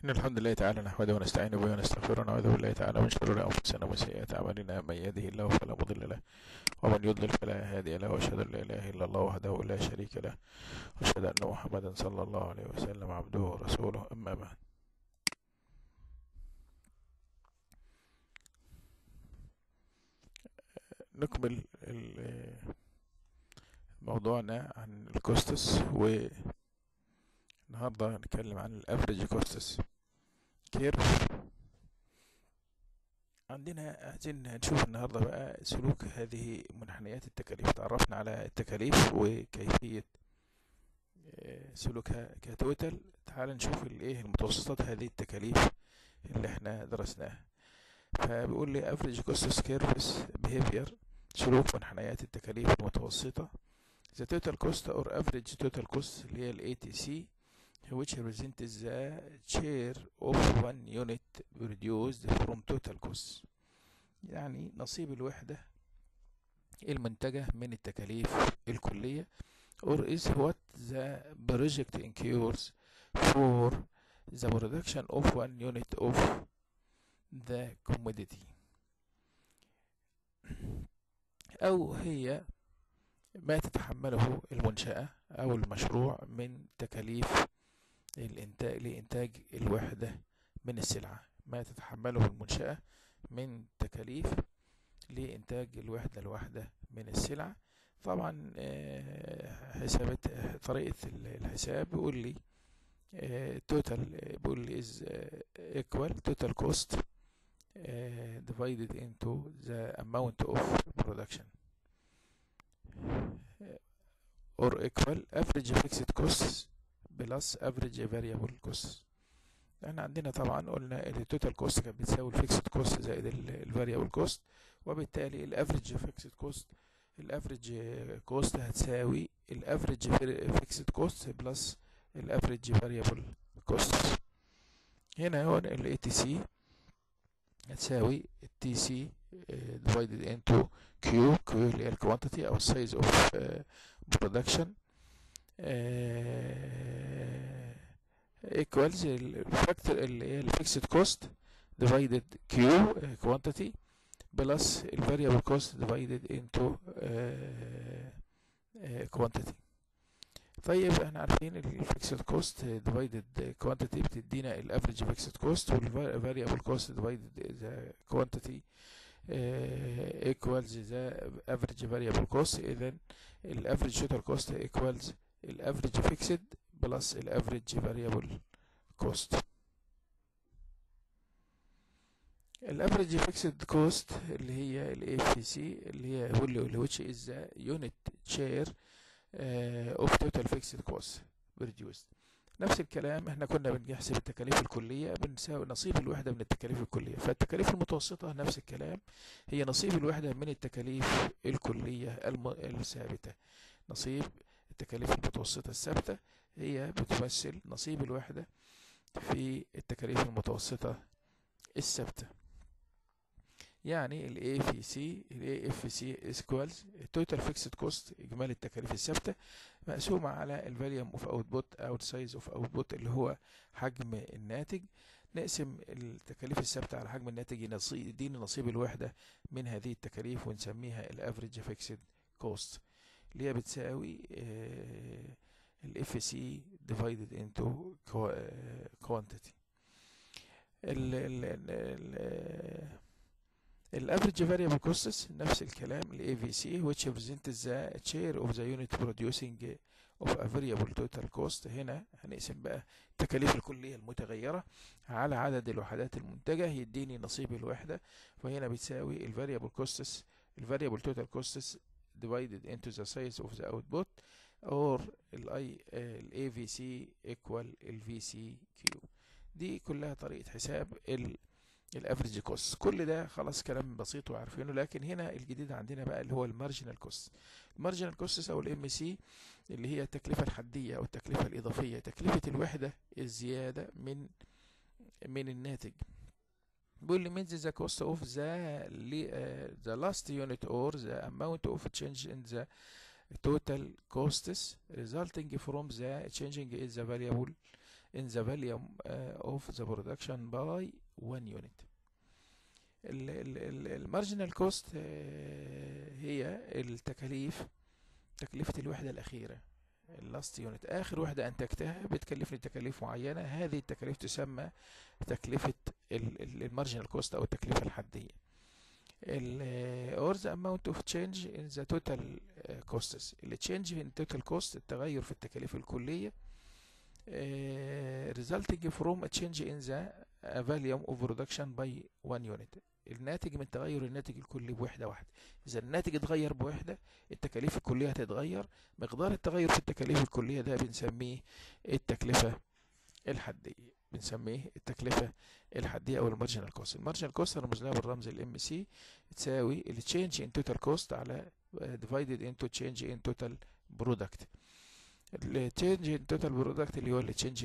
إن الحمد لله تعالى نحمده ونستعين به ونستغفره ونعوذ بالله تعالى من شرور أنفسنا ومن سيئات أعمالنا من يهده الله فلا مضل له ومن يضلل فلا هادي له وأشهد أن لا إله إلا الله وحده لا شريك له وأشهد أن محمدا صلى الله عليه وسلم عبده ورسوله أما بعد نكمل ال- موضوعنا عن الكوستس والنهارده هنتكلم عن الافريج كوستس كيرف عندنا عايزين نشوف النهارده بقى سلوك هذه منحنيات التكاليف تعرفنا على التكاليف وكيفية آه، سلوكها كتوتال تعال نشوف الايه المتوسطات هذه التكاليف اللي احنا درسناها فبيقول لي average cost curves behavior سلوك منحنيات التكاليف المتوسطة the total cost or average total cost اللي هي ال ATC which represents the share of one unit produced from total cost يعني نصيب الوحدة المنتجة من التكاليف الكلية or is what the project incurs for the production of one unit of the commodity أو هي ما تتحمله المنشأة أو المشروع من تكاليف الإنتاج لإنتاج الوحدة من السلعة ما تتحمله المنشأة من تكاليف لإنتاج الوحدة الواحدة من السلعة طبعا آه، حسابات طريقة الحساب بيقول لي توتال بيقول لي is آه، equal total cost آه، divided into the amount of production or equal average fixed costs plus average variable costs احنا عندنا طبعا قلنا التوتال كوست كانت بتساوي الفيكسد كوست زائد الفاريبل كوست وبالتالي الافريج فيكسد كوست الافريج كوست هتساوي الافريج فيكسد كوست بلس الافريج فاريبل كوست هنا هو ال ATC هتساوي ال TC آه، divided into Q Q اللي هي الكوانتيتي أو السايز اوف برودكشن equals الفاكتور اللي هي الفيكسد كوست divided Q كوانتيتي بلس الفاريبل كوست divided into كوانتيتي طيب احنا عارفين الفيكسد كوست ديفايدد كوانتيتي بتدينا الافريج فيكسد كوست والفاريبل كوست ديفايدد ذا كوانتيتي equals the average variable cost اذا الافريج توتال كوست equals الافريج فيكسد بلس الافريج variable cost الافريج فيكسد كوست اللي هي ال AFC اللي هي واللي which is the unit share uh, of total fixed cost produced نفس الكلام احنا كنا بنحسب التكاليف الكلية بنساوي نصيب الوحدة من التكاليف الكلية فالتكاليف المتوسطة نفس الكلام هي نصيب الوحدة من التكاليف الكلية الم... الثابتة نصيب التكاليف المتوسطة الثابتة هي بتمثل نصيب الوحدة في التكاليف المتوسطة الثابتة يعني ال AFC ال AFC equals total fixed cost إجمالي التكاليف الثابتة مقسومة على الفاليوم اوف اوتبوت او السايز اوف اوتبوت اللي هو حجم الناتج نقسم التكاليف الثابتة على حجم الناتج ينصي- يديني نصيب الوحدة من هذه التكاليف ونسميها الافريج فيكسد كوست اللي هي بتساوي ال FC divided into co- آه، quantity ال ال ال الافريج فاريبل كوستس نفس الكلام ال AVC which represents the share of the unit producing of a variable total cost هنا هنقسم بقى التكاليف الكلية المتغيرة على عدد الوحدات المنتجة يديني نصيب الوحدة وهنا بتساوي ال variable costs ال variable total costs divided into the size of the output or ال I ال AVC equal ال VCQ دي كلها طريقة حساب ال الافريج كوست كل ده خلاص كلام بسيط وعارفينه لكن هنا الجديد عندنا بقى اللي هو المارجنال كوست المارجنال كوست او الام سي اللي هي التكلفه الحديه او التكلفه الاضافيه تكلفه الوحده الزياده من من الناتج بيقول لي means the cost of the li- uh, the last unit or the amount of change in the total costs resulting from the changing in the variable in the volume uh, of the production by one unit المارجنال كوست هي التكاليف تكلفة الوحدة الأخيرة اللاست يونت آخر وحدة أنتجتها بتكلفني تكاليف معينة هذه التكاليف تسمى تكلفة المارجنال كوست أو التكلفة الحدية ال or the amount of change in the total costs ال change in total cost التغير في التكاليف الكلية resulting from a change in the volume of production by one unit الناتج من تغير الناتج الكلي بوحدة واحدة إذا الناتج اتغير بوحدة التكاليف الكلية هتتغير مقدار التغير في التكاليف الكلية ده بنسميه التكلفة الحدية بنسميه التكلفة الحدية أو المارجنال كوست المارجنال كوست رمز لها بالرمز الام سي تساوي التشينج ان توتال كوست على divided into change in total product التشينج ان توتال برودكت اللي هو التشينج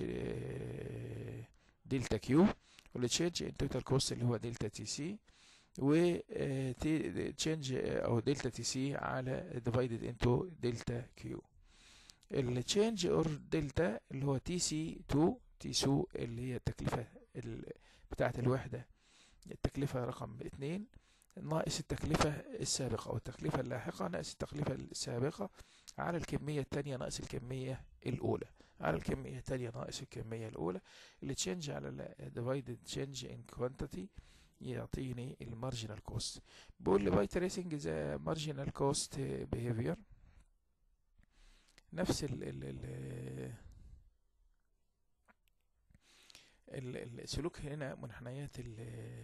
دلتا كيو والتشينج ان توتال كوست اللي هو دلتا تي سي و تشينج او دلتا تي سي على divided into دلتا كيو التشينج اور دلتا اللي هو تي سي 2 تي سو اللي هي التكلفة بتاعة الوحدة التكلفة رقم اتنين ناقص التكلفة السابقة أو التكلفة اللاحقة ناقص التكلفة السابقة على الكمية التانية ناقص الكمية الأولى على الكمية التانية ناقص الكمية الأولى اللي تشينج على ال divided change in quantity يعطيني المارجنال كوست بيقول لي باي تريسنج ذا مارجنال كوست بيهيفير نفس ال ال ال السلوك هنا منحنيات ال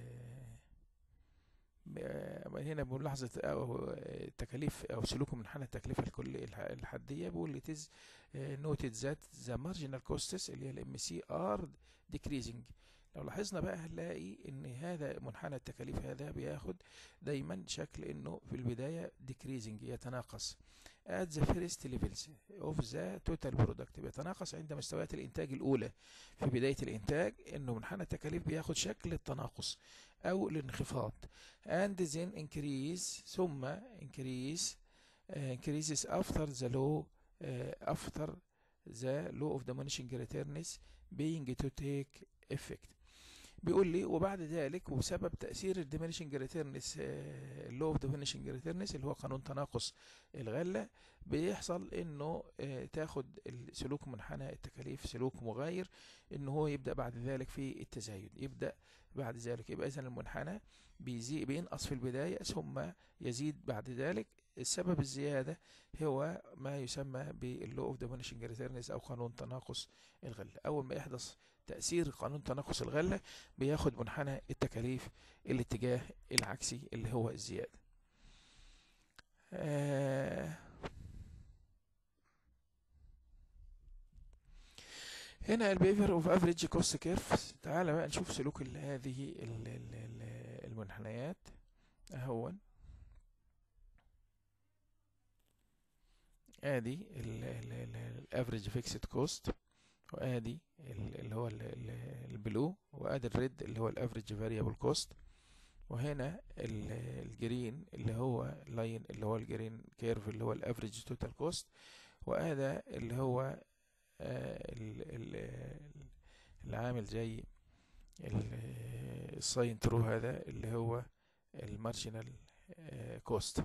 هنا بملاحظة أو تكاليف أو سلوك منحنى التكلفة الكلية الحدية بيقول لي تز نوتد ذات ذا مارجنال كوستس اللي هي الام سي ار ديكريزنج لو لاحظنا بقى هنلاقي ان هذا منحنى التكاليف هذا بياخد دايما شكل انه في البداية decreasing يتناقص at the first levels of the total product بيتناقص عند مستويات الانتاج الاولى في بداية الانتاج انه منحنى التكاليف بياخد شكل التناقص او الانخفاض and then increase ثم increase uh, increases after the law uh, after the law of diminishing returns being to take effect بيقول لي وبعد ذلك وبسبب تأثير الديمينيشنج ريتيرنس اللو اوف ديمينيشنج ريتيرنس اللي هو قانون تناقص الغلة بيحصل انه تاخد سلوك منحنى التكاليف سلوك مغاير ان هو يبدأ بعد ذلك في التزايد يبدأ بعد ذلك يبقى اذا المنحنى بيزيد بينقص في البداية ثم يزيد بعد ذلك السبب الزيادة هو ما يسمى باللو اوف ديمينيشنج ريتيرنس او قانون تناقص الغلة اول ما يحدث تأثير قانون تناقص الغلة بياخد منحنى التكاليف الاتجاه العكسي اللي هو الزيادة آه هنا البيفر اوف افريج كوست كيرف تعالى بقى نشوف سلوك هذه المنحنيات اهون ادي الافريج فيكسد كوست وادي اللي هو البلو وادي الريد اللي هو الافريج فاريبل كوست وهنا الجرين اللي هو لاين اللي هو الجرين كيرف اللي هو الافريج توتال كوست وهذا اللي هو العامل زي الساين ترو هذا اللي هو المارجنال كوست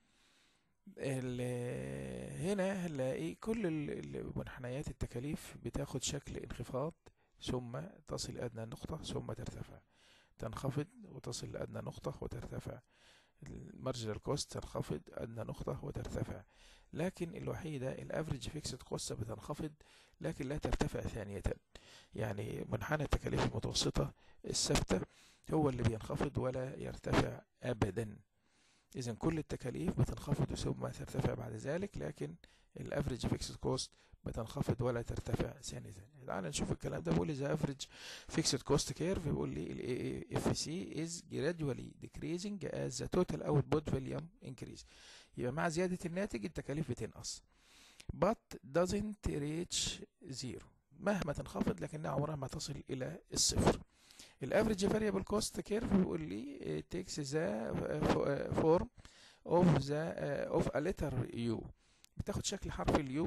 هنا هنلاقي كل منحنيات التكاليف بتاخد شكل انخفاض ثم تصل لأدنى نقطة ثم ترتفع تنخفض وتصل لأدنى نقطة وترتفع المارجنال كوست تنخفض أدنى نقطة وترتفع لكن الوحيدة الافريج فيكسد كوست بتنخفض لكن لا ترتفع ثانية يعني منحنى التكاليف المتوسطة الثابتة هو اللي بينخفض ولا يرتفع أبدا إذا كل التكاليف بتنخفض ثم ترتفع بعد ذلك لكن الافريج فيكسد كوست بتنخفض ولا ترتفع ثانية تعال نشوف الكلام ده بيقول لي ذا افريج فيكسد كوست كيرف بيقول لي ال اف سي از gradually decreasing as the total output volume increase يبقى مع زيادة الناتج التكاليف بتنقص but doesn't reach zero مهما تنخفض لكنها عمرها ما تصل إلى الصفر الافريج فاريبل كوست كيرف بيقول لي takes the form of the of a letter U بتاخد شكل حرف اليو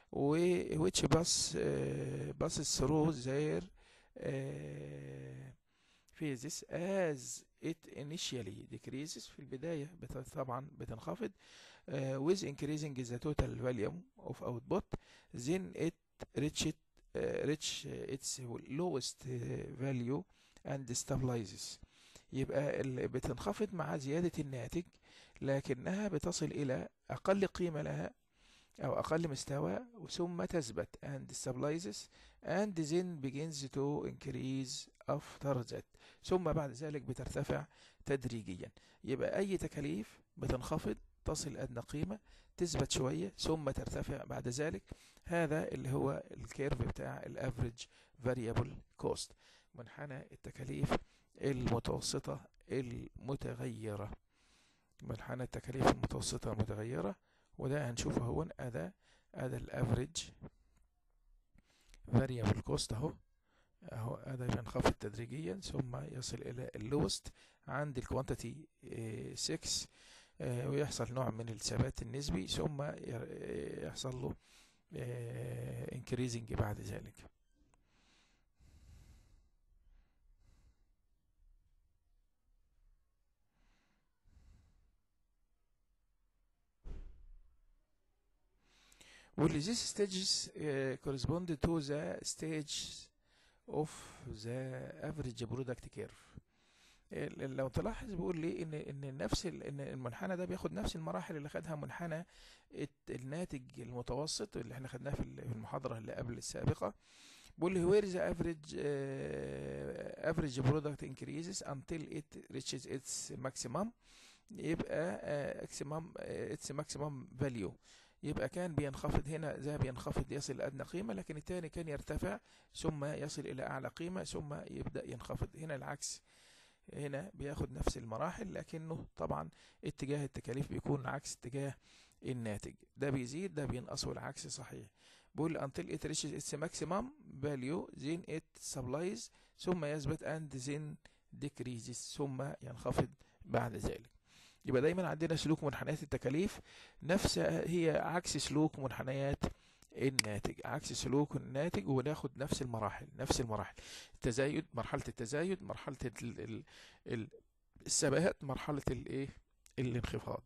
و which bus uh, passes through their uh, phases as it initially decreases في البداية بت- طبعا بتنخفض uh, with increasing the total volume of output then it reached uh, reach its lowest uh, value and stabilizes يبقى ال- بتنخفض مع زيادة الناتج لكنها بتصل إلى أقل قيمة لها أو أقل مستوى ثم تثبت and stabilizes and then begins to increase after that ثم بعد ذلك بترتفع تدريجيا يبقى أي تكاليف بتنخفض تصل أدنى قيمة تثبت شوية ثم ترتفع بعد ذلك هذا اللي هو الكيرف بتاع الافريج فاريبل كوست منحنى التكاليف المتوسطة المتغيرة منحنى التكاليف المتوسطة المتغيرة وده هنشوفه هو أدا أدا الافريج فاريبل كوست أهو أهو أدا بينخفض تدريجيا ثم يصل إلى اللوست عند الكوانتيتي 6 آه، ويحصل نوع من الثبات النسبي ثم ير- يحصل له انكريزنج بعد ذلك Well, these stages uh, correspond to the stage of the average product curve. ال- ال- لو تلاحظ بيقول لي ان ان نفس ال- ان المنحنى ده بياخد نفس المراحل اللي خدها منحنى الت- الناتج المتوسط اللي احنا خدناه في ال- في المحاضرة اللي قبل السابقة بيقول لي where the average uh, average product increases until it reaches its maximum يبقى uh, maximum uh, its maximum value يبقى كان بينخفض هنا ده بينخفض يصل لأدنى قيمة لكن التاني كان يرتفع ثم يصل إلى أعلى قيمة ثم يبدأ ينخفض هنا العكس هنا بياخد نفس المراحل لكنه طبعا اتجاه التكاليف بيكون عكس اتجاه الناتج ده بيزيد ده بينقص والعكس صحيح بيقول until it reaches its maximum value then it supplies ثم يثبت and then decreases ثم ينخفض بعد ذلك يبقى دايما عندنا سلوك منحنيات التكاليف نفس هي عكس سلوك منحنيات الناتج عكس سلوك الناتج وناخد نفس المراحل نفس المراحل التزايد مرحلة التزايد مرحلة ال ال ال الثبات مرحلة الايه الانخفاض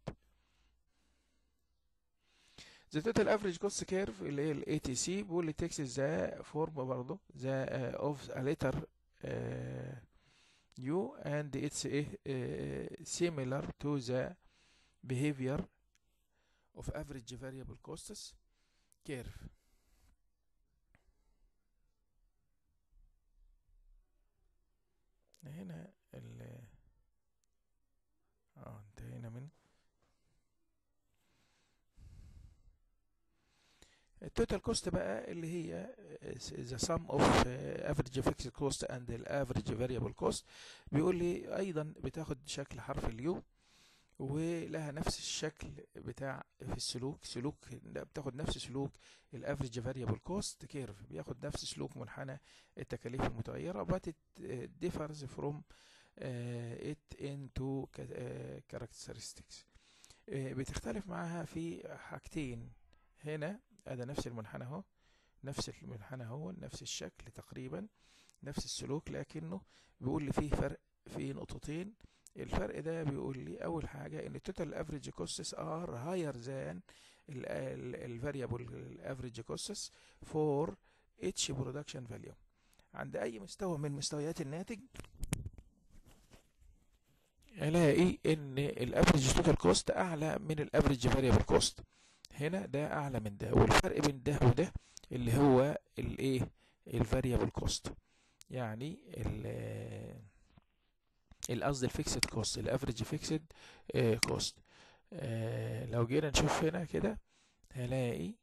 The total average cost curve اللي هي ال ATC بيقول لي takes the form برضه the uh, of a letter uh, U and it's a, uh, similar to the behavior of average variable costs curve هنا ال اه انتهينا من التوتال كوست بقى اللي هي the sum of uh, average fixed cost and the average variable cost بيقول لي ايضا بتاخد شكل حرف اليو ولها نفس الشكل بتاع في السلوك سلوك بتاخد نفس سلوك الافريج فاريبل كوست كيرف بياخد نفس سلوك منحنى التكاليف المتغيرة but it uh, differs from uh, it into ca- uh, characteristics uh, بتختلف معاها في حاجتين هنا ادي نفس المنحنى اهو نفس المنحنى اهو نفس الشكل تقريبا نفس السلوك لكنه بيقول لي فيه فرق في نقطتين الفرق ده بيقول لي اول حاجه ان التوتال افريج كوستس ار هاير ذان الفاريبل الافريج كوستس فور اتش برودكشن فاليو عند اي مستوى من مستويات الناتج الاقي ان الافريج توتال كوست اعلى من الافريج فاريبل كوست هنا ده اعلى من ده والفرق بين ده وده اللي هو الايه الفاريبل كوست يعني ال القصد الفيكسد كوست الافريج فيكسد كوست لو جينا نشوف هنا كده هلاقي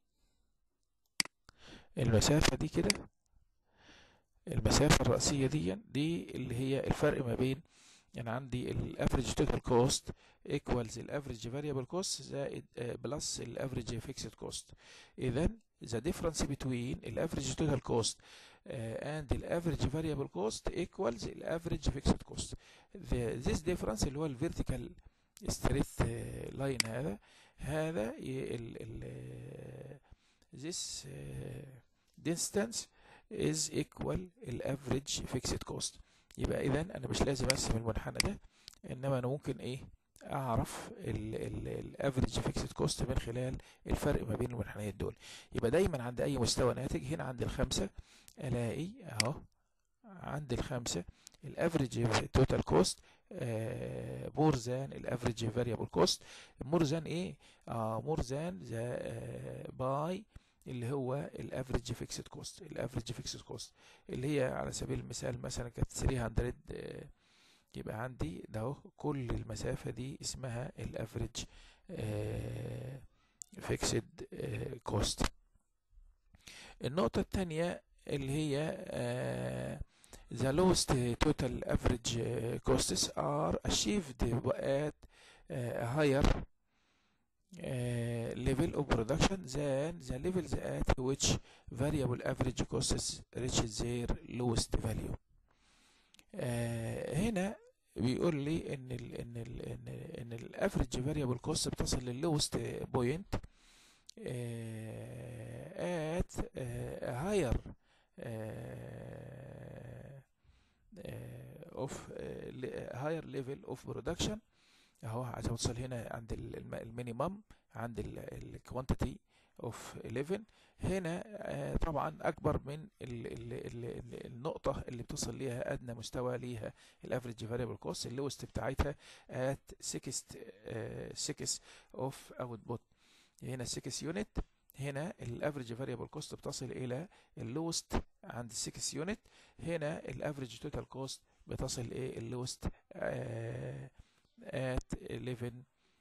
المسافة دي كده المسافة الرئيسية دي دي اللي هي الفرق ما بين يعني عندي الافريج توتال كوست equals الافريج فاريبل كوست زائد بلس الافريج فيكسد كوست اذا the difference between الافريج توتال كوست and the average variable cost equals the average fixed cost the, this difference اللي هو الفيرتيكال straight line هذا هذا ال ال this uh, distance is equal الافريج fixed cost يبقى اذا انا مش لازم ارسم المنحنى ده انما انا ممكن ايه اعرف الافريج فيكسد كوست من خلال الفرق ما بين المنحنيات دول يبقى دايما عند اي مستوى ناتج هنا عند الخمسة الاقي اهو عند الخمسة الافريج توتال كوست مور ذان الافريج فاريبل كوست مور ذان ايه اه مور ذان ذا باي اللي هو الافريج فيكسد كوست الافريج فيكسد كوست اللي هي على سبيل المثال مثلا كانت 300 آه يبقى عندي ده اهو كل المسافة دي اسمها الافريج فيكسد كوست النقطة الثانية اللي هي آه the lowest total average costs are achieved at a higher uh, level of production than the levels at which variable average costs reach their lowest value. آه هنا بيقول لي ان ال ان ال ان, إن الافريج فاريبل كوست بتصل لللوست بوينت ات هاير اوف هاير ليفل اوف برودكشن اهو عايز اوصل هنا عند المينيمم عند الكوانتيتي اوف 11 هنا آه طبعا اكبر من ال ال ال النقطه اللي بتصل ليها ادنى مستوى ليها الافريج فاريبل كوست اللوست بتاعتها ات 6 6 اوف اوتبوت هنا 6 يونت هنا الافريج فاريبل كوست بتصل الى اللوست عند 6 يونت هنا الافريج توتال كوست بتصل ايه اللوست ات 11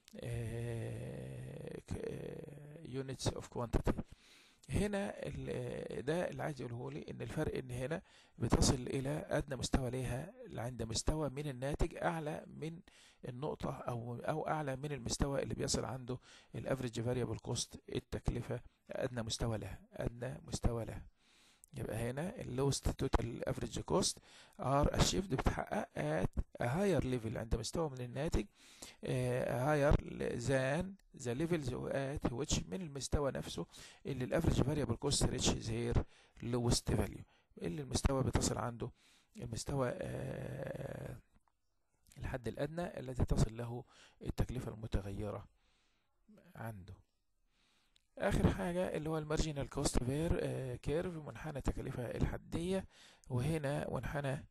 units of quantity هنا ده اللي عايز يقوله لي ان الفرق ان هنا بتصل الى ادنى مستوى ليها عند مستوى من الناتج اعلى من النقطة او او اعلى من المستوى اللي بيصل عنده الافريج فاريبل كوست التكلفة ادنى مستوى لها ادنى مستوى لها يبقى هنا اللوست توتال افريج كوست ار اشيفد بتحقق ات هاير ليفل عند مستوى من الناتج هاير ذان ذا ليفلز ات ويتش من المستوى نفسه اللي الافريج فاريبل كوست ريتش زير لوست فاليو اللي المستوى بتصل عنده المستوى آه الحد الادنى الذي تصل له التكلفة المتغيرة عنده اخر حاجة اللي هو المارجينال كوست فير كيرف منحنى التكلفة الحدية وهنا منحنى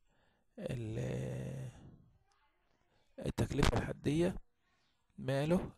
التكلفة الحدية ماله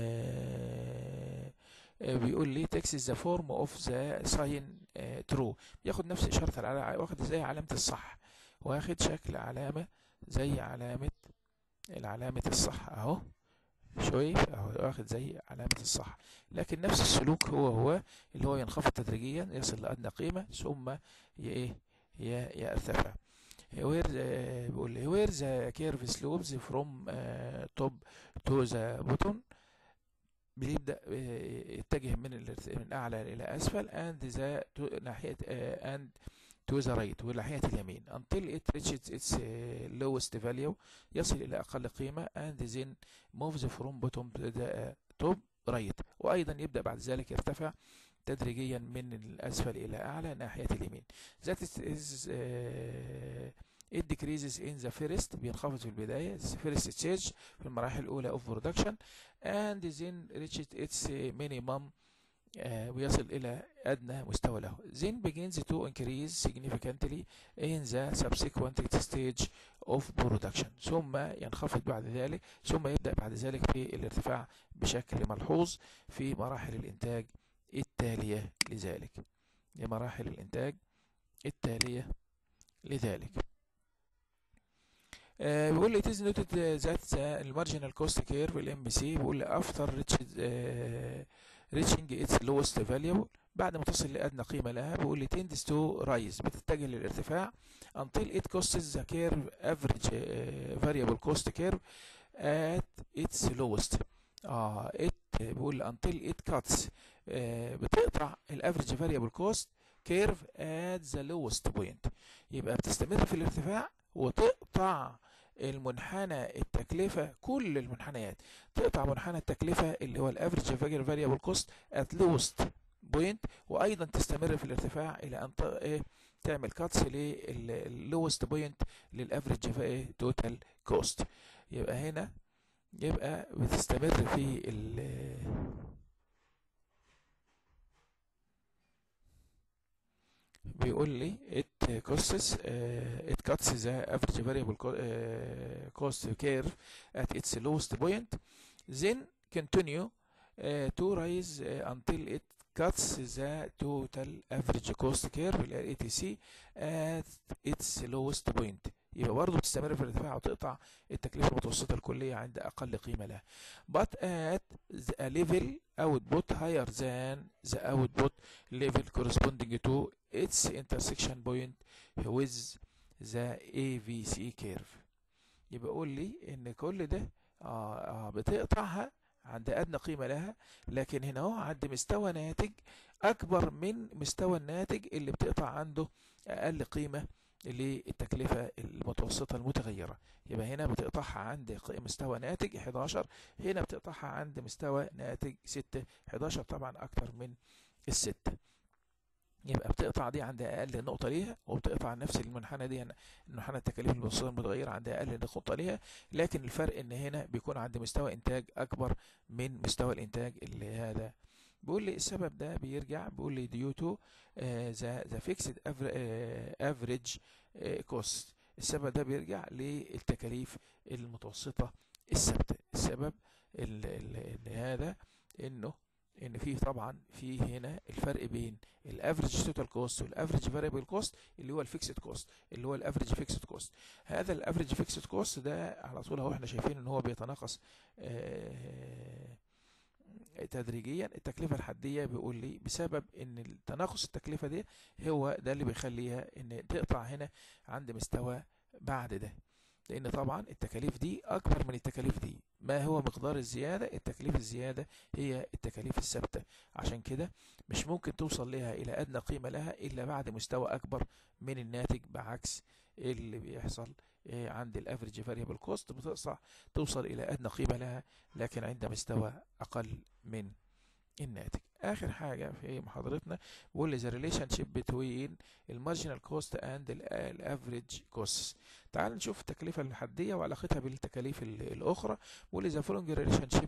آه بيقول لي تكس ذا فورم اوف ذا ساين ترو بياخد نفس اشارة العلامة واخد زي علامة الصح واخد شكل علامة زي علامة العلامة الصح اهو شويف اهو واخد زي علامة الصح لكن نفس السلوك هو هو اللي هو ينخفض تدريجيا يصل لأدنى قيمة ثم ايه يرتفع where بيقول لي where the curve slopes from uh, top to the bottom بيبدأ يتجه من من أعلى إلى أسفل and the ناحية uh, and to the right وناحية اليمين until it reaches its lowest value يصل إلى أقل قيمة and then moves from bottom to the top right وأيضا يبدأ بعد ذلك يرتفع تدريجيا من الأسفل إلى أعلى ناحية اليمين that is uh, it decreases in the first بينخفض في البداية first stage في المراحل الأولى of production and then reaches its minimum آه ويصل إلى أدنى مستوى له then begins to increase significantly in the subsequent stage of production ثم ينخفض بعد ذلك ثم يبدأ بعد ذلك في الارتفاع بشكل ملحوظ في مراحل الإنتاج التالية لذلك لمراحل الإنتاج التالية لذلك آه بيقول لي it is noted that the marginal cost curve الام سي بيقول لي after reached آه reaching its lowest value بعد ما تصل لأدنى قيمة لها بيقول لي tends to rise بتتجه للارتفاع until it costs the curve average uh, variable cost curve at its lowest اه it بيقول لي until it cuts uh, بتقطع الافريج variable cost curve at the lowest point يبقى بتستمر في الارتفاع وتقطع المنحنى التكلفة كل المنحنيات تقطع منحنى التكلفة اللي هو الافريج فاريبل كوست ات لوست بوينت وايضا تستمر في الارتفاع الى ان ت- ايه تعمل كاتس لللوست بوينت للافريج ايه توتال كوست يبقى هنا يبقى بتستمر في ال بيقول لي it costs uh, it cuts the average variable co- uh, cost curve at its lowest point then continue uh, to rise uh, until it cuts the total average cost curve ال ATC at its lowest point يبقى برضه تستمر في الارتفاع وتقطع التكلفة المتوسطة الكلية عند أقل قيمة لها but at the a level output higher than the output level corresponding to its intersection point with the AVC curve يبقى قول لي ان كل ده آه آه بتقطعها عند ادنى قيمة لها لكن هنا اهو عند مستوى ناتج اكبر من مستوى الناتج اللي بتقطع عنده اقل قيمة للتكلفة المتوسطة المتغيرة يبقى هنا بتقطعها عند ق- مستوى ناتج 11 هنا بتقطعها عند مستوى ناتج 6 11 طبعا اكتر من الستة يبقى بتقطع دي عند اقل نقطه ليها وبتقطع نفس المنحنى دي منحنى التكاليف المتوسطه المتغيره عند اقل نقطه ليها لكن الفرق ان هنا بيكون عند مستوى انتاج اكبر من مستوى الانتاج اللي هذا بيقول لي السبب ده بيرجع بيقول لي due to ذا ذا فيكسد افريج كوست السبب ده بيرجع للتكاليف المتوسطه الثابته السبب ال- ال- ال- هذا انه ان في طبعا في هنا الفرق بين الافريج توتال كوست والافريج فاريبل كوست اللي هو الفيكسد كوست اللي هو الافريج فيكسد كوست هذا الافريج فيكسد كوست ده على طول اهو احنا شايفين ان هو بيتناقص آه، تدريجيا التكلفه الحديه بيقول لي بسبب ان التناقص التكلفه دي هو ده اللي بيخليها ان تقطع هنا عند مستوى بعد ده لان طبعا التكاليف دي اكبر من التكاليف دي ما هو مقدار الزياده التكاليف الزياده هي التكاليف الثابته عشان كده مش ممكن توصل لها الى ادنى قيمه لها الا بعد مستوى اكبر من الناتج بعكس اللي بيحصل آه، عند الافريج فاريبل كوست بتوصل توصل الى ادنى قيمه لها لكن عند مستوى اقل من الناتج اخر حاجه في محاضرتنا بيقول لي the relationship between المارجنال كوست اند الافريج كوست تعال نشوف التكلفه الحديه وعلاقتها بالتكاليف ال- الاخرى بيقول لي the following relationship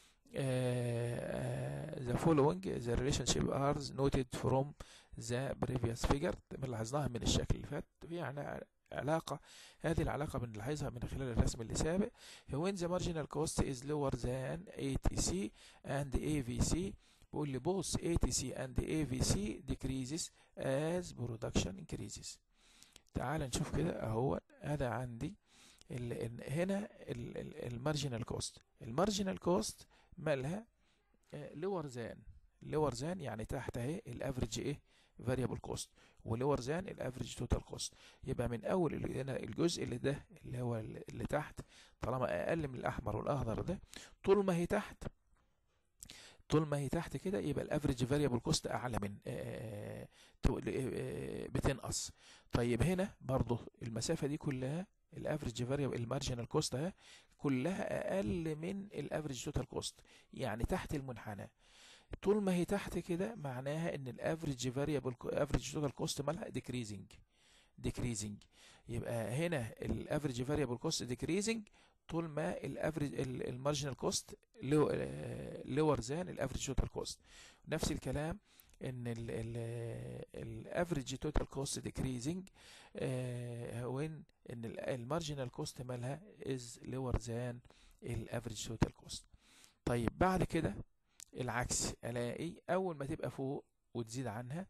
uh, the following the relationship are noted from the previous figure لاحظناها من الشكل اللي فات في يعني علاقة هذه العلاقة بنلاحظها من خلال الرسم اللي سابق when the marginal cost is lower than ATC and AVC بيقول لي both ATC and AVC decreases as production increases تعال نشوف كده اهو هذا عندي ال ال هنا المارجنال كوست المارجنال كوست مالها لور زان لور زان يعني تحت اهي الافريج ايه فاريبل كوست ولور زان الافريج توتال كوست يبقى من اول ال- هنا الجزء اللي ده اللي هو اللي تحت طالما اقل من الاحمر والاخضر ده طول ما هي تحت طول ما هي تحت كده يبقى الافريج فاريبل كوست اعلى من آه، تو- آه، بتنقص طيب هنا برضو المسافه دي كلها الافريج فاريبل المارجنال كوست اهي كلها اقل من الافريج توتال كوست يعني تحت المنحنى طول ما هي تحت كده معناها ان الافريج فاريبل افريج توتال كوست مالها ديكريزنج ديكريزنج يبقى هنا الافريج فاريبل كوست ديكريزنج طول ما الافريج المارجنال كوست لور ذان الافريج توتال كوست نفس الكلام ان الافريج توتال كوست ديكريزنج وين ان المارجنال كوست مالها از لور ذان الافريج توتال كوست طيب بعد كده العكس الاقي اول ما تبقى فوق وتزيد عنها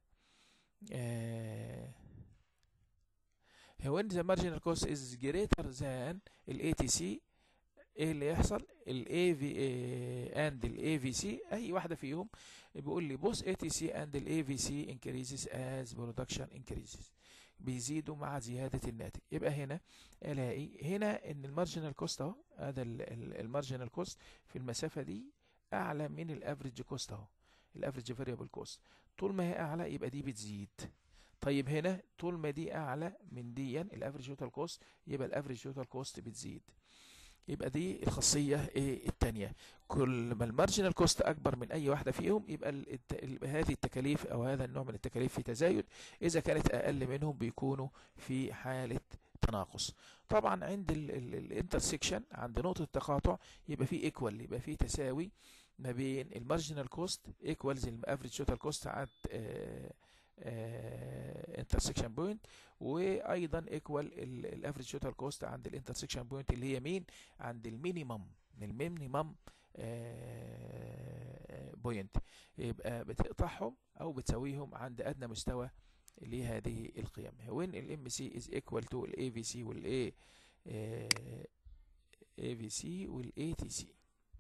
آه when the marginal cost is greater than ال ATC ايه اللي يحصل ال AV and ال AVC اي واحدة فيهم بيقول لي both ATC and ال AVC increases as production increases بيزيدوا مع زيادة الناتج يبقى هنا الاقي هنا ان المارجنال كوست اهو هذا المارجنال كوست في المسافة دي اعلى من الافريج كوست اهو الافريج فاريبل كوست طول ما هي اعلى يبقى دي بتزيد طيب هنا طول ما دي اعلى من دي الافريج توتال كوست يبقى الافريج توتال كوست بتزيد يبقى دي الخاصية ايه التانية كل ما المارجنال كوست اكبر من اي واحدة فيهم يبقى ال- الت- ال- هذه التكاليف او هذا النوع من التكاليف في تزايد اذا كانت اقل منهم بيكونوا في حالة تناقص طبعا عند الانترسكشن عند نقطة التقاطع يبقى في ايكوال يبقى في تساوي ما بين المارجنال كوست ايكوالز الافريج توتال كوست عند انترسكشن بوينت وايضا ايكوال الافريج توتال كوست عند الانترسكشن بوينت اللي هي مين عند المينيمم المينيمم بوينت يبقى بتقطعهم او بتساويهم عند ادنى مستوى لهذه القيم وين الام سي از ايكوال تو الاي في سي والاي اي في سي والاي تي سي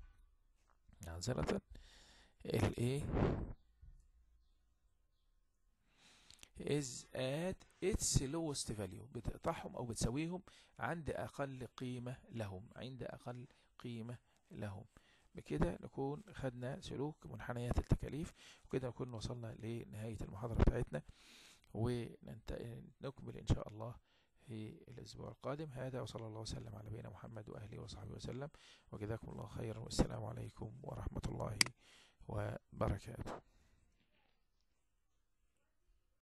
معذرة الاي is at its lowest value بتقطعهم او بتساويهم عند اقل قيمة لهم عند اقل قيمة لهم بكده نكون خدنا سلوك منحنيات التكاليف وكده نكون وصلنا لنهاية المحاضرة بتاعتنا ونكمل إن شاء الله في الأسبوع القادم هذا وصلى الله وسلم على نبينا محمد وأهله وصحبه وسلم وجزاكم الله خيرا والسلام عليكم ورحمة الله وبركاته